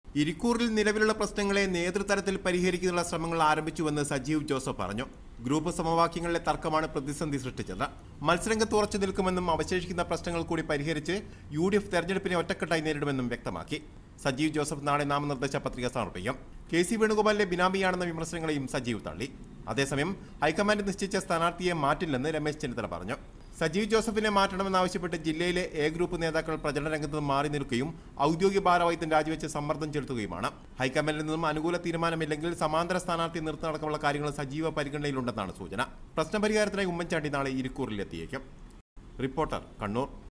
ഇരിക്കൂറിൽ നിലവിലുള്ള പ്രശ്നങ്ങളെ നേതൃതലത്തിൽ പരിഹരിക്കാനുള്ള ശ്രമങ്ങൾ ആരംഭിച്ചുവെന്ന് സജീവ് ജോസഫ് പറഞ്ഞു ഗ്രൂപ്പ് സമവാക്യങ്ങളിലെ തർക്കമാണ് പ്രതിസന്ധി സൃഷ്ടിച്ചത് മത്സരംഗത്ത് ഉറച്ചു നിൽക്കുമെന്നും അവശേഷിക്കുന്ന പ്രശ്നങ്ങൾ കൂടി പരിഹരിച്ച് യു ഡി എഫ് തെരഞ്ഞെടുപ്പിനെ ഒറ്റക്കെട്ടായി നേരിടുമെന്നും വ്യക്തമാക്കി സജീവ് ജോസഫ് നാളെ നാമനിർദ്ദേശ പത്രിക സമർപ്പിക്കും കെ സി വേണുഗോപാലിന്റെ ബിനാമിയാണെന്ന വിമർശനങ്ങളെയും സജീവ് തള്ളി അതേസമയം ഹൈക്കമാൻഡ് നിശ്ചയിച്ച സ്ഥാനാർത്ഥിയെ മാറ്റില്ലെന്ന് രമേശ് ചെന്നിത്തല പറഞ്ഞു സജീവ് ജോസഫിനെ മാറ്റണമെന്നാവശ്യപ്പെട്ട് ജില്ലയിലെ എ ഗ്രൂപ്പ് നേതാക്കൾ പ്രചരണ രംഗത്ത് നിന്ന് മാറി നിൽക്കുകയും ഔദ്യോഗിക ഭാരവാഹിത്വം രാജിവെച്ച് സമ്മർദ്ദം ചെലുത്തുകയുമാണ് ഹൈക്കമാൻഡിൽ നിന്നും അനുകൂല തീരുമാനമില്ലെങ്കിൽ സമാന്തര സ്ഥാനാർത്ഥി നിർത്തടക്കമുള്ള കാര്യങ്ങൾ സജീവ പരിഗണനയിലുണ്ടെന്നാണ് സൂചന പ്രശ്നപരിഹാരത്തിനായി ഉമ്മൻചാണ്ടി നാളെ ഇരിക്കൂറിലെത്തിയേക്കും റിപ്പോർട്ടർ കണ്ണൂർ